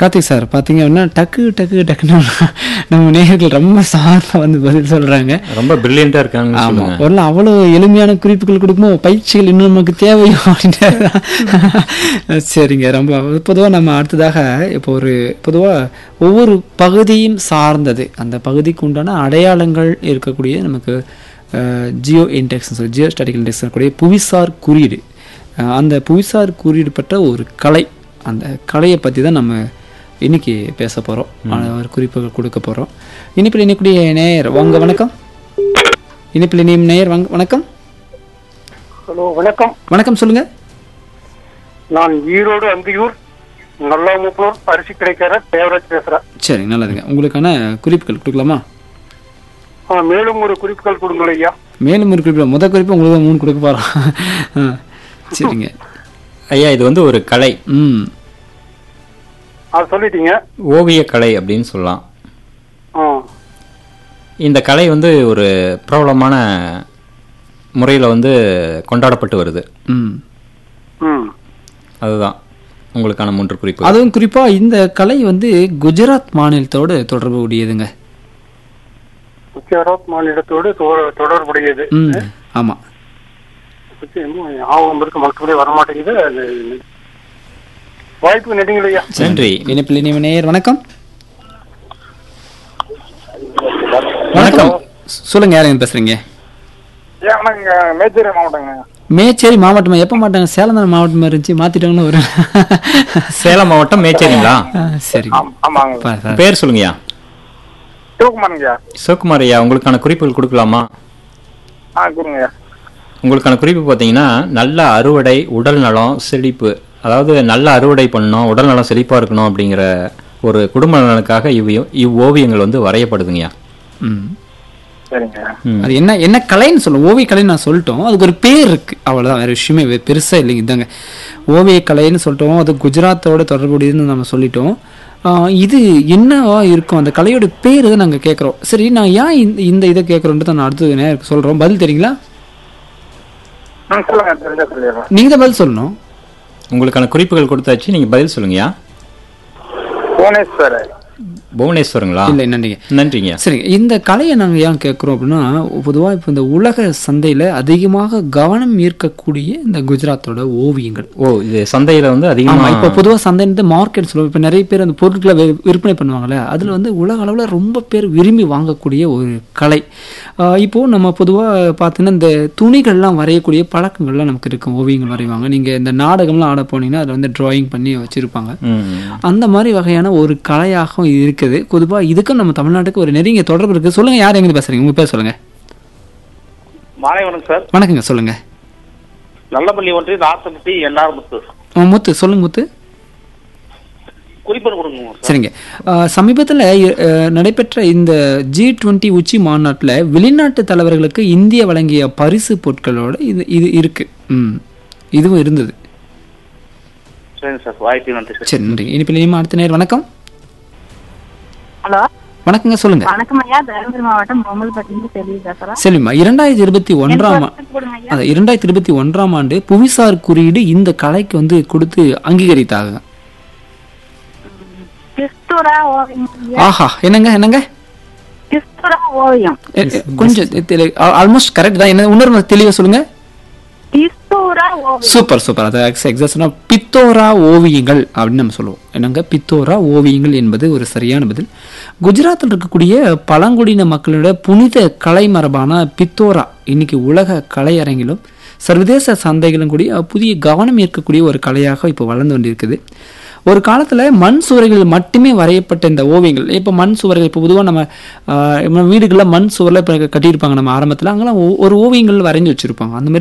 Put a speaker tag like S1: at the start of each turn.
S1: Karthik sir பார்த்தீங்க அப்படின்னா டக்கு டக்கு டக்குன்னு நம்ம நேயர்கள் ரொம்ப சார்பாக வந்து பதில் சொல்கிறாங்க
S2: ரொம்ப பிரில்லியண்டா இருக்காங்கன்னு
S1: ஆமாம்
S2: சொல்லுங்க
S1: ஒரு அவ்வளோ எளிமையான குறிப்புகள் கொடுக்குமோ பயிற்சிகள் இன்னும் நமக்கு தேவையோ அப்படின்ட்டு சரிங்க ரொம்ப பொதுவாக நம்ம அடுத்ததாக இப்போ ஒரு பொதுவாக ஒவ்வொரு பகுதியும் சார்ந்தது அந்த பகுதிக்கு உண்டான அடையாளங்கள் இருக்கக்கூடிய நமக்கு ஜியோ இன்டெக்ஸ் சொல்லி ஜியோ ஸ்டாட்டிக் இன்டெக்ஸ் இருக்கக்கூடிய புவிசார் குறியீடு அஹ், அந்த புவிசார் குறியீடு பெற்ற ஒரு கலை அந்த கலையை பற்றி தான் நம்ம இன்னைக்கு பேச போகிறோம் ஒரு குறிப்புகள் கொடுக்க போகிறோம் இனிப்பில் இணைக்கூடிய நேயர் வாங்க வணக்கம் இனிப்பில் இனியும் நேயர் வாங்க வணக்கம்
S3: ஹலோ வணக்கம்
S1: வணக்கம் சொல்லுங்க
S3: நான் ஈரோடு அந்தியூர் நல்லாமுப்பூர் அரிசி கிடைக்கிற தேவராஜ் பேசுறேன்
S1: சரி நல்லதுங்க உங்களுக்கான குறிப்புகள் கொடுக்கலாமா
S3: ஆ, மேலும் ஒரு குறிப்புகள் கொடுங்கள் ஐயா
S1: மேலும் ஒரு குறிப்பு முத குறிப்பு உங்களுக்கு தான் மூணு கொடுக்க போகிறோம் சரிங்க
S2: ஐயா இது வந்து ஒரு கலை
S1: ம்
S3: அது சொல்லிட்டீங்க
S2: ஓவிய கலை அப்படின்னு சொல்லலாம்
S3: ஆ
S2: இந்த கலை வந்து ஒரு பிரபலமான முறையில் வந்து கொண்டாடப்பட்டு வருது
S1: ம்
S3: ம்
S2: அதுதான் உங்களுக்கான மூன்று குறிப்பு
S1: அதுவும் குறிப்பாக இந்த கலை வந்து குஜராத் மாநிலத்தோடு தொடர்பு உடையதுங்க
S3: குஜராத் மாநிலத்தோடு தொ- தொடர்புடையது
S1: ம் ஆமாம்
S3: பத்தி இன்னும் ஞாபகம் இருக்கு மற்றபடி வரமாட்டேங்குது அது வாய்ப்பு நெடுங்கள் ஐயா
S2: நன்றி
S1: இனிப்பில் இனியும் நேயர் வணக்கம் வணக்கம் சொல்லுங்க யாருங்க பேசுறீங்க
S3: ஏன் நாங்க மேச்சேரி மாவட்டங்க
S1: மேச்சேரி மாவட்டமா எப்போ மாட்டாங்க சேலம் தானே மாவட்டமா இருந்துச்சு மாத்திட்டாங்கன்னு ஒரு
S2: சேலம் மாவட்டம் மேச்சேரிங்களா
S1: ஆ, சரி
S3: ஆமாங்க
S1: பா- பா-
S2: பேர் சொல்லுங்கய்யா
S3: சிவகுமாருங்கய்யா
S2: சிவகுமார் ஐயா உங்களுக்கான குறிப்புகள் கொடுக்கலாமா
S3: ஆ கொடுங்க
S2: உங்களுக்கான குறிப்பு பார்த்தீங்கன்னா நல்ல அறுவடை உடல் நலம் செழிப்பு அதாவது நல்ல அறுவடை பண்ணணும் உடல் நலம் செழிப்பாக இருக்கணும் அப்படிங்கிற ஒரு குடும்ப நலனுக்காக இவ் இவ்வோவியங்கள் வந்து வரையப்படுதுங்கய்யா
S1: ம்
S3: சரிங்க
S2: ம்.
S1: அது என்ன என்ன கலைன்னு சொல்லுவோம் ஓவிய கலைன்னு நான் சொல்லிட்டோம் அதுக்கு ஒரு பேர் இருக்கு அவ்வளவுதான் வேற விஷயமே வே- பெருசா இல்லைங்க இதாங்க ஓவிய கலைன்னு சொல்லிட்டோம் அது குஜராத்தோட தொடர்புடையதுன்னு நம்ம சொல்லிட்டோம் ஆஹ் இது என்னவா இருக்கும் அந்த கலையோட பேர் தான் நாங்கள் கேட்குறோம் சரி நான் ஏன் இந்த இந்த இதை கேட்குறோன்ட்டு நான் அடுத்தது நேரம் சொல்கிறோம் பதில் தெரியுங்களா
S3: ம் சொல்லுங்க தெரிஞ்சா சொல்லிடுறேன்
S1: நீங்கள் தான் பதில் சொல்லணும்
S2: உங்களுக்கான குறிப்புகள் கொடுத்தாச்சு நீங்கள் பதில் சொல்லுங்கய்யா
S3: புவனேஸ்வர்
S2: புவனேஸ்வருங்களா
S1: இல்லை நன்றிங்க
S2: நன்றிங்க
S1: சரிங்க இந்த கலையை நாங்கள் ஏன் கேட்குறோம் அப்படின்னா பொதுவாக இப்போ இந்த உலக சந்தையில் அதிகமாக கவனம் ஈர்க்கக்கூடிய இந்த குஜராத்தோட ஓவியங்கள்
S2: ஓ இது சந்தையில வந்து
S1: ஆமா
S2: அதிகமா
S1: இப்போ பொதுவாக சந்தைன்ட்டு மார்க்கெட் சொல்லுவோம் இப்போ நிறைய பேர் அந்த பொருட்களை வி- விற்பனை பண்ணுவாங்கல்ல அதில் வந்து உலக அளவில் ரொம்ப பேர் விரும்பி வாங்கக்கூடிய ஒரு கலை ஆஹ் இப்போ நம்ம பொதுவாக பார்த்தீங்கன்னா இந்த துணிகள்லாம் வரையக்கூடிய பழக்கங்கள்லாம் நமக்கு இருக்கும் ஓவியங்கள் வரைவாங்க நீங்கள் இந்த நாடகம்லாம் ஆட போனீங்கன்னா அதில் வந்து டிராயிங் பண்ணி வச்சுருப்பாங்க
S2: ம்.
S1: அந்த மாதிரி வகையான ஒரு கலையாகவும் இது இருக்குது பொதுவாக இதுக்கும் நம்ம தமிழ்நாட்டுக்கு ஒரு நெருங்கிய தொடர்பு இருக்குது சொல்லுங்கள் யார் எங்கே பேசுகிறீங்க உங்கள் பேர் சொல்லுங்கள்
S3: மாலை வணக்கம் சார்
S1: வணக்கங்க சொல்லுங்கள்
S3: நல்லபள்ளி ஒன்றிய நாற்பத்தி எண்ணாறு முத்து
S1: முத்து சொல்லுங்க முத்து
S3: குறிப்பு கொடுங்க சார்
S1: சரிங்க சமீபத்தில் நடைபெற்ற இந்த ஜி டுவெண்ட்டி உச்சி மாநாட்டில் வெளிநாட்டு தலைவர்களுக்கு இந்திய வழங்கிய பரிசு பொருட்களோட இது இது இருக்கு ம் இதுவும் இருந்தது
S3: சரிங்க சார் வாய்ப்பு நன்றி சார்
S1: சரி நன்றி இனிப்பில் இனிமே அடுத்த நேரம் வணக்கம்
S4: ஹலோ
S1: வணக்கங்க சொல்லுங்க
S4: வணக்கம் ஐயா தருமபுரி மாவட்டம் பொம்மல்பட்டிலிருந்து செல்வி பேசுறேன்
S1: செல்விமா இரண்டாயிரத்தி இருபத்தி ஒன்றாம் ஆ-
S4: எனக்கு கொடுங்க ஐயா
S1: அது இரண்டாயிரத்தி இருபத்தி ஒன்றாம் ஆண்டு புவிசார் குறியீடு இந்த கலைக்கு வந்து கொடுத்து அங்கீகரித்தாங்க
S4: கிறிஸ்துரா ஓவியம் ஐயா.
S1: ஆஹா என்னங்க என்னங்க
S4: கிறிஸ்துரா ஓவியம்
S1: எ- எ- கொஞ்சம் ஆல்மோஸ்ட் கரெக்ட் தான் என்ன இன்னொரு தெளிவாக சொல்லுங்க
S4: கிறிஸ்துரா ஓவியம்
S1: சூப்பர் சூப்பர் அது எக்ஸாக்ட்னா பித்தோரா ஓவியங்கள் அப்படின்னு நம்ம சொல்லுவோம் என்னங்க பித்தோரா ஓவியங்கள் என்பது ஒரு சரியான பதில் குஜராத்தில் இருக்கக்கூடிய பழங்குடியின மக்களோட புனித கலை மரபான பித்தோரா இன்னைக்கு உலக கலையரங்கிலும் சர்வதேச சந்தைகளும் கூடிய புதிய கவனம் ஈர்க்கக்கூடிய ஒரு கலையாக இப்போ வளர்ந்து கொண்டிருக்குது ஒரு காலத்தில் மண் சுவர்கள் மட்டுமே வரையப்பட்ட இந்த ஓவியங்கள் இப்போ மண் சுவர்கள் இப்போ பொதுவாக நம்ம ஆஹ், நம்ம வீடுகளில் மண் சுவரில் இப்போ கட்டியிருப்பாங்க நம்ம ஆரம்பத்தில் அங்கெல்லாம் ஒ- ஒரு ஓவியங்கள் வரைஞ்சி வச்சுருப்பாங்க அந்த மாதிரி